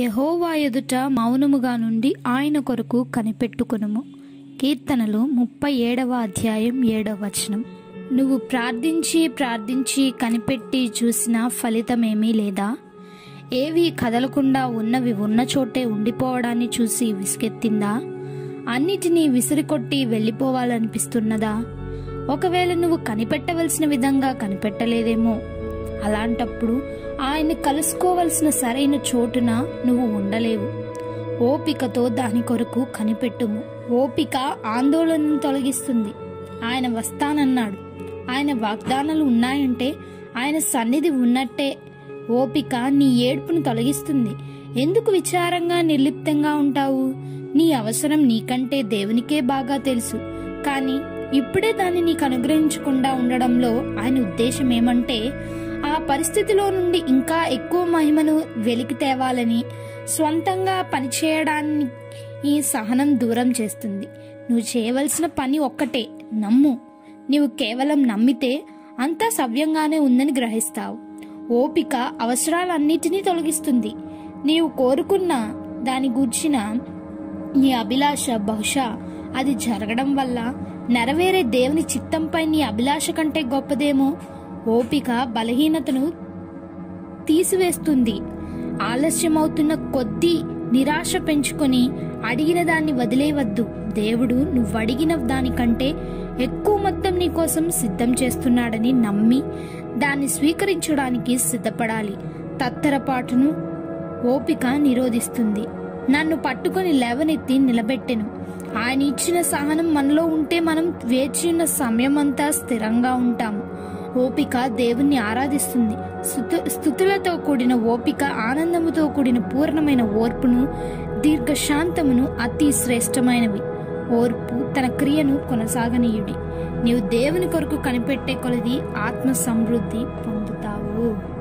యహోవా ఎదుట మౌనముగా నుండి ఆయన కొరకు కనిపెట్టుకునుము కీర్తనలు ముప్పై ఏడవ అధ్యాయం ఏడవ వచనం నువ్వు ప్రార్థించి ప్రార్థించి కనిపెట్టి చూసిన ఫలితమేమీ లేదా ఏవి కదలకుండా ఉన్నవి ఉన్న చోటే ఉండిపోవడాన్ని చూసి విసుగెత్తిందా అన్నిటినీ విసిరికొట్టి వెళ్ళిపోవాలనిపిస్తున్నదా ఒకవేళ నువ్వు కనిపెట్టవలసిన విధంగా కనిపెట్టలేదేమో అలాంటప్పుడు ఆయన్ని కలుసుకోవలసిన సరైన చోటున నువ్వు ఉండలేవు ఓపికతో దాని కొరకు కనిపెట్టుము ఓపిక ఆందోళనను తొలగిస్తుంది ఆయన వస్తానన్నాడు ఆయన వాగ్దానాలు ఉన్నాయంటే ఆయన సన్నిధి ఉన్నట్టే ఓపిక నీ ఏడుపును తొలగిస్తుంది ఎందుకు విచారంగా నిర్లిప్తంగా ఉంటావు నీ అవసరం నీకంటే దేవునికే బాగా తెలుసు కానీ ఇప్పుడే దాన్ని నీకు అనుగ్రహించకుండా ఉండడంలో ఆయన ఉద్దేశం ఏమంటే ఆ పరిస్థితిలో నుండి ఇంకా ఎక్కువ మహిమను వెలికి తేవాలని స్వంతంగా పనిచేయడాన్ని ఈ సహనం దూరం చేస్తుంది నువ్వు చేయవలసిన పని ఒక్కటే నమ్ము నీవు కేవలం నమ్మితే అంతా సవ్యంగానే ఉందని గ్రహిస్తావు ఓపిక అవసరాలన్నిటినీ తొలగిస్తుంది నీవు కోరుకున్న దాని గూర్చిన నీ అభిలాష బహుశా అది జరగడం వల్ల నెరవేరే దేవుని చిత్తంపై నీ అభిలాష కంటే గొప్పదేమో ఓపిక బలహీనతను తీసివేస్తుంది ఆలస్యమవుతున్న కొద్దీ నిరాశ పెంచుకొని అడిగిన దాన్ని వదిలేవద్దు దేవుడు నువ్వు అడిగిన దానికంటే ఎక్కువ మొత్తం నీ కోసం సిద్ధం చేస్తున్నాడని నమ్మి దాన్ని స్వీకరించడానికి సిద్ధపడాలి తత్తరపాటును ఓపిక నిరోధిస్తుంది నన్ను పట్టుకొని లేవనెత్తి నిలబెట్టెను ఆయన ఇచ్చిన సహనం మనలో ఉంటే మనం వేచి ఉన్న సమయమంతా స్థిరంగా ఉంటాము ఓపిక దేవుణ్ణి ఆరాధిస్తుంది స్థుతు స్థుతులతో కూడిన ఓపిక ఆనందముతో కూడిన పూర్ణమైన ఓర్పును దీర్ఘశాంతమును అతి శ్రేష్టమైనవి ఓర్పు తన క్రియను కొనసాగనీయుడి నీవు దేవుని కొరకు కనిపెట్టే కొలది ఆత్మ సమృద్ధి పొందుతావు